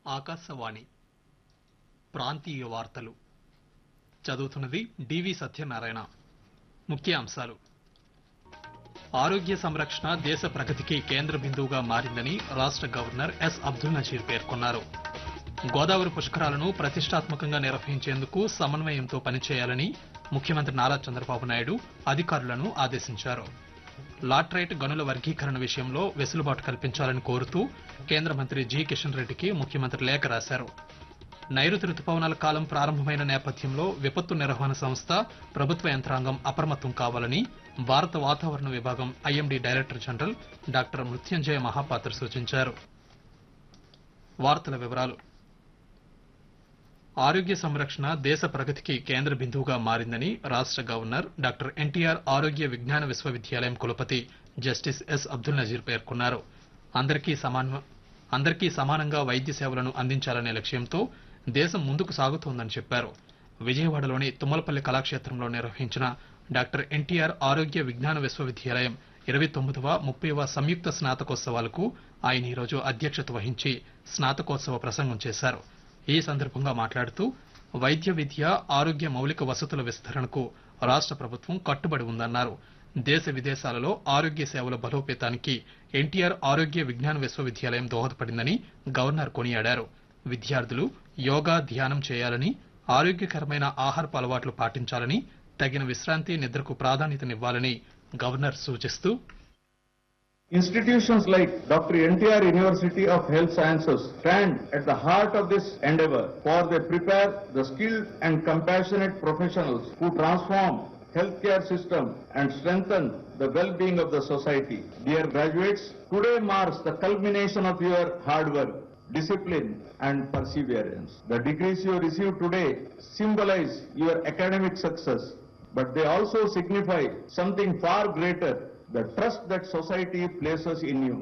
ఆకాశవాణి ప్రాంతీయ వార్తలు చదువుతున్నది డివి సత్యనారాయణ ముఖ్య అంశాలు ఆరోగ్య సంరక్షణ దేశ ప్రగతికి కేంద్ర బిందువుగా మారిందని రాష్ట గవర్నర్ ఎస్ అబ్దుల్ నజీర్ పేర్కొన్నారు గోదావరి పుష్కరాలను ప్రతిష్టాత్మకంగా నిర్వహించేందుకు సమన్వయంతో పనిచేయాలని ముఖ్యమంత్రి నారా చంద్రబాబు నాయుడు అధికారులను ఆదేశించారు లాట్రైట్ గనుల వర్గీకరణ విషయంలో వెసులుబాటు కల్పించాలని కోరుతూ కేంద్ర మంత్రి జి కిషన్ రెడ్డికి ముఖ్యమంత్రి లేఖ రాశారు నైరుతి రుతుపవనాల కాలం ప్రారంభమైన నేపథ్యంలో విపత్తు నిర్వహణ సంస్థ ప్రభుత్వ యంత్రాంగం అప్రమత్తం కావాలని భారత వాతావరణ విభాగం I M D director general doctor Mrutyunjay Mohapatra సూచించారు వార్తల వివరాలు ఆరోగ్య సంరక్షణ దేశ ప్రగతికి కేంద్ర బిందువుగా మారిందని రాష్ట గవర్నర్ డాక్టర్ ఎన్టీఆర్ ఆరోగ్య విజ్ఞాన విశ్వవిద్యాలయం కులపతి జస్టిస్ ఎస్ అబ్దుల్ నజీర్ పేర్కొన్నారు అందరికీ సమాన అందరికీ సమానంగా వైద్య సేవలను అందించాలనే లక్ష్యంతో దేశం ముందుకు సాగుతోందని చెప్పారు విజయవాడలోని తుమ్మలపల్లి కళాక్షేత్రంలో నిర్వహించిన డాక్టర్ ఎన్టీఆర్ ఆరోగ్య విజ్ఞాన విశ్వవిద్యాలయం ఇరవై తొమ్మిదవ ముప్పైవ సంయుక్త స్నాతకోత్సవాలకు ఆయన ఈరోజు అధ్యక్షత వహించి స్నాతకోత్సవ ప్రసంగం చేశారు ఈ సందర్భంగా మాట్లాడుతూ వైద్య విద్య ఆరోగ్య మౌలిక వసతుల విస్తరణకు రాష్ట ప్రభుత్వం కట్టుబడి ఉందన్నారు దేశ విదేశాలలో ఆరోగ్య సేవల బలోపేతానికి ఎన్టీఆర్ ఆరోగ్య విజ్ఞాన విశ్వవిద్యాలయం దోహదపడిందని గవర్నర్ కొనియాడారు విద్యార్థులు యోగా ధ్యానం చేయాలని ఆరోగ్యకరమైన ఆహారపు అలవాట్లు పాటించాలని తగిన విశ్రాంతి నిద్రకు ప్రాధాన్యతనివ్వాలని గవర్నర్ సూచిస్తూ Institutions like Dr. NTR University of Health Sciences stand at the heart of this endeavor for they prepare the skilled and compassionate professionals who transform healthcare system and strengthen the well-being of the society. Dear graduates, today marks the culmination of your hard work, discipline and perseverance. The degrees you receive today symbolize your academic success, but they also signify something far greater, the trust that society places in you.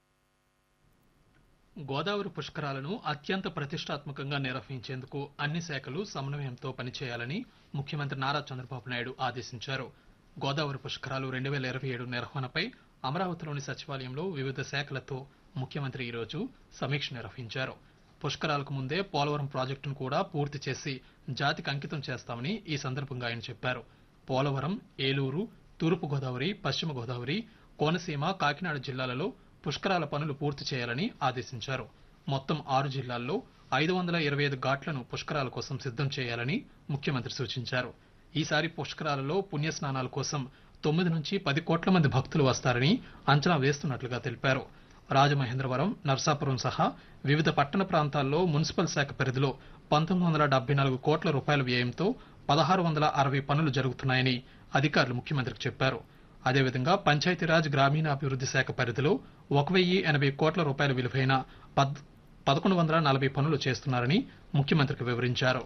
Godavari పుష్కరాలను అత్యంత ప్రతిష్టాత్మకంగా నిర్వహించేందుకు అన్ని శాఖలు సమన్వయంతో పనిచేయాలని ముఖ్యమంత్రి నారా చంద్రబాబు నాయుడు ఆదేశించారు గోదావరి పుష్కరాలు రెండు వేల ఇరవై ఏడు నిర్వహణపై అమరావతిలోని సచివాలయంలో వివిధ శాఖలతో ముఖ్యమంత్రి ఈరోజు సమీక్ష నిర్వహించారు పుష్కరాలకు ముందే పోలవరం ప్రాజెక్టును కూడా పూర్తి చేసి జాతికి అంకితం చేస్తామని ఈ సందర్భంగా ఆయన చెప్పారు పోలవరం ఏలూరు తూర్పు గోదావరి పశ్చిమ గోదావరి కోనసీమ కాకినాడ జిల్లాలలో పుష్కరాల పనులు పూర్తి చేయాలని ఆదేశించారు మొత్తం ఆరు జిల్లాల్లో ఐదు వందల ఇరవై ఐదు ఘాట్లను పుష్కరాల కోసం సిద్ధం చేయాలని ముఖ్యమంత్రి సూచించారు ఈసారి పుష్కరాలలో పుణ్యస్నానాల కోసం తొమ్మిది నుంచి పది కోట్ల మంది భక్తులు వస్తారని అంచనా వేస్తున్నట్లుగా తెలిపారు రాజమహేంద్రవరం నర్సాపురం సహా వివిధ పట్టణ ప్రాంతాల్లో మున్సిపల్ శాఖ పరిధిలో పంతొమ్మిది వందల డెబ్బై నాలుగు కోట్ల రూపాయల వ్యయంతో పదహారు వందల అరవై పనులు జరుగుతున్నాయని అధికారులు ముఖ్యమంత్రికి చెప్పారు అదేవిధంగా పంచాయతీరాజ్ గ్రామీణాభివృద్ధి శాఖ పరిధిలో ఒక వెయ్యి ఎనభై కోట్ల రూపాయల విలువైన పద్ పదకొండు వందల నలభై పనులు చేస్తున్నారని ముఖ్యమంత్రికి వివరించారు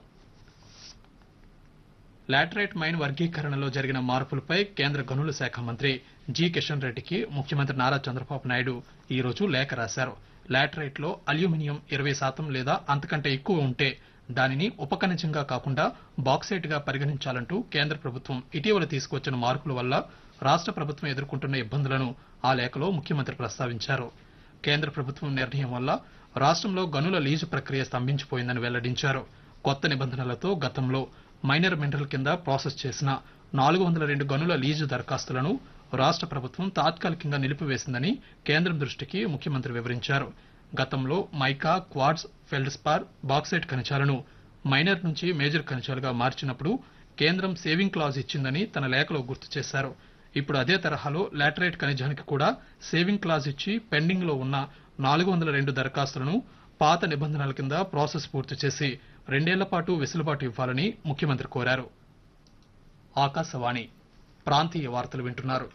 లాటరైట్ మైన్ వర్గీకరణలో జరిగిన మార్పులపై కేంద్ర గనుల శాఖ మంత్రి జి కిషన్ రెడ్డికి ముఖ్యమంత్రి నారా చంద్రబాబు నాయుడు ఈ రోజు లేఖ రాశారు లాటరైట్ లో అల్యూమినియం ఇరవై శాతం లేదా అంతకంటే ఎక్కువ ఉంటే దానిని ఉపఖనిజంగా కాకుండా బాక్సైట్ గా పరిగణించాలంటూ కేంద్ర ప్రభుత్వం ఇటీవల తీసుకొచ్చిన మార్పుల వల్ల రాష్ట్ర ప్రభుత్వం ఎదుర్కొంటున్న ఇబ్బందులను ఆ లేఖలో ముఖ్యమంత్రి ప్రస్తావించారు కేంద్ర ప్రభుత్వం నిర్ణయం వల్ల రాష్ట్రంలో గనుల లీజు ప్రక్రియ స్తంభించిపోయిందని వెల్లడించారు కొత్త నిబంధనలతో గతంలో మైనర్ మినరల్ కింద ప్రాసెస్ చేసిన నాలుగు వందల రెండు గనుల లీజు దరఖాస్తులను రాష్ట్ర ప్రభుత్వం తాత్కాలికంగా నిలిపివేసిందని కేంద్రం దృష్టికి ముఖ్యమంత్రి వివరించారు గతంలో మైకా క్వాడ్స్ ఫెల్డ్స్పార్ బాక్సైట్ ఖనిజాలను మైనర్ నుంచి మేజర్ ఖనిజాలుగా మార్చినప్పుడు కేంద్రం సేవింగ్ క్లాజ్ ఇచ్చిందని తన లేఖలో గుర్తు చేశారు ఇప్పుడు అదే తరహాలో లాటరైట్ ఖనిజానికి కూడా సేవింగ్ క్లాజ్ ఇచ్చి పెండింగ్ లో ఉన్న నాలుగు వందల రెండు దరఖాస్తులను పాత నిబంధనల కింద ప్రాసెస్ పూర్తి చేసి రెండేళ్ల పాటు వెసులుబాటు ఇవ్వాలని ముఖ్యమంత్రి కోరారు ఆకాశవాణి ప్రాంతీయ వార్తలు వింటున్నారు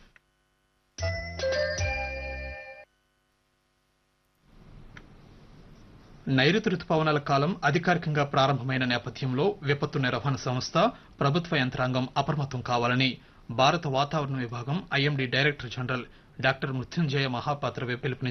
నైరుతి రుతుపవనాల కాలం అధికారికంగా ప్రారంభమైన నేపథ్యంలో విపత్తు నిర్వహణ సంస్థ ప్రభుత్వ యంత్రాంగం అప్రమత్తం కావాలని భారత వాతావరణ విభాగం I M D director general doctor Mrutyunjay Mohapatra పిలుపునిచ్చారు